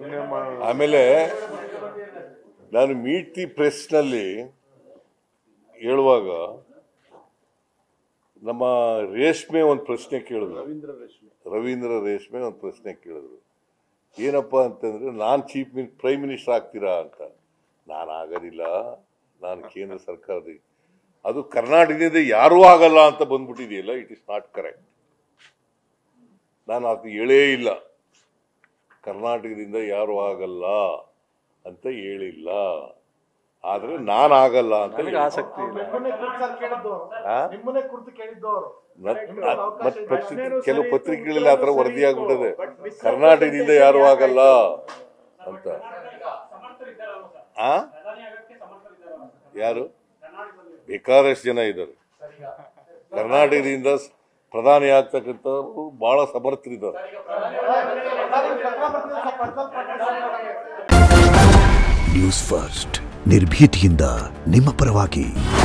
ಆಮೇಲೆ ನಾನು meet the ಪ್ರೆಸ್ನಲ್ಲಿ ಹೇಳುವಾಗ ನಮ್ಮ ರೇಷ್ಮೆ ಒಂದು ಪ್ರಶ್ನೆ ಕೇಳಿದ್ರು ರವೀಂದ್ರ ರೇಷ್ಮೆ ಒಂದು ಪ್ರಶ್ನೆ ಕೇಳಿದ್ರು ಏನಪ್ಪ ಅಂತಂದ್ರೆ ನಾನು ಚೀಫ್ ಮಿನ್ ಪ್ರೈಮ್ ಮಿನಿಸ್ಟರ್ ಆಗ್ತೀರಾ ಅಂತ ನಾನು ಆಗೋದಿಲ್ಲ ನಾನು ಕೇಂದ್ರ ಸರ್ಕಾರದ ಅದು ಕರ್ನಾಟಕದಿಂದ ಯಾರೂ ಆಗಲ್ಲ ಅಂತ ಬಂದ್ಬಿಟ್ಟಿದೆಯಲ್ಲ ಇಟ್ ಇಸ್ ನಾಟ್ ಕರೆಕ್ಟ್ ನಾನು ಅದು ಹೇಳೇ ಇಲ್ಲ ಕರ್ನಾಟಕದಿಂದ ಯಾರು ಆಗಲ್ಲ ಅಂತ ಹೇಳಿಲ್ಲ ಆದ್ರೆ ನಾನು ಆಗಲ್ಲ ಅಂತ ನನಗೆ ಹೇಳಿದೆ. ಆಸಕ್ತಿ ಇಲ್ಲ ನಿಮ್ಮನ್ನೇ ಕುರಿತು ಸರ್ ಕೇಳಿದ್ದು ಆ? ನಿಮ್ಮನ್ನೇ ಕುರಿತು ಕೇಳಿದ್ದು ಅವರು ಮತ್- ಮತ್- ಮತ್ ಪತ್ರಿಕೆ ಕೆಲವು ಪತ್ರಿಕೆಗಳಲ್ಲಿ ಆ ಥರ ವರದಿ ಆಗ್ಬಿಟ್ಟದೆ ಕರ್ನಾಟಕದಿಂದ ಯಾರು ಆಗಲ್ಲ ಅಂತ ಆ ಯಾರು ಬೇಕಾದಷ್ಟು ಜನ ಇದ್ದಾರೆ ಕರ್ನಾಟಕದಿಂದ ಸ್- ಪ್ರಧಾನಿ ಆಗ್ತಕ್ಕಂಥವ್ರು ಬಹಳ ಸಮರ್ಥರಿದ್ದಾರೆ ನ್ಯೂಸ್ ಫಸ್ಟ್ ನಿರ್ಭೀತಿಯಿಂದ ನಿಮ್ಮ ಪರವಾಗಿ